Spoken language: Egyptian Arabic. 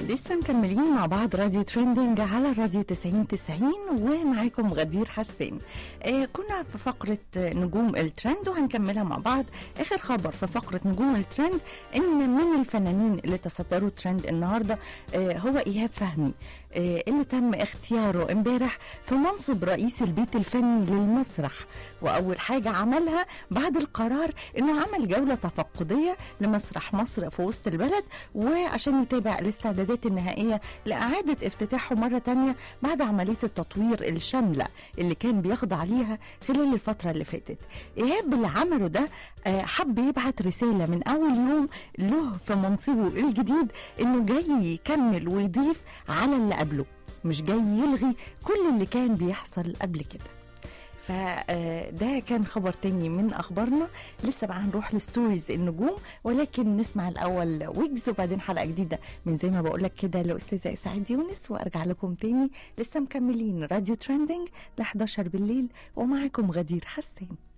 لسه مكملين مع بعض راديو تريندنج على راديو 90 90 ومعاكم غدير حسان آه كنا في فقرة نجوم الترند وهنكملها مع بعض آخر خبر في فقرة نجوم الترند إن من الفنانين اللي تصدروا ترند النهاردة آه هو إيهاب فهمي آه اللي تم اختياره امبارح في منصب رئيس البيت الفني للمسرح وأول حاجة عملها بعد القرار إنه عمل جولة تفقدية لمسرح مصر في وسط البلد وعشان يتابع الاستعدادات النهائية لإعادة افتتاحه مرة تانية بعد عملية التطوير الشاملة اللي كان بيخضع ليها خلال الفترة اللي فاتت إيهاب اللي عمله ده آه، حب يبعت رسالة من أول يوم له في منصبه الجديد إنه جاي يكمل ويضيف على اللي قبله مش جاي يلغي كل اللي كان بيحصل قبل كده فده كان خبر تاني من اخبارنا لسه بقى هنروح لستوريز النجوم ولكن نسمع الاول ويجز وبعدين حلقه جديده من زي ما بقول لك كده لاستاذه اسعاد يونس وارجع لكم تاني لسه مكملين راديو ترندنج ل 11 بالليل ومعاكم غدير حسان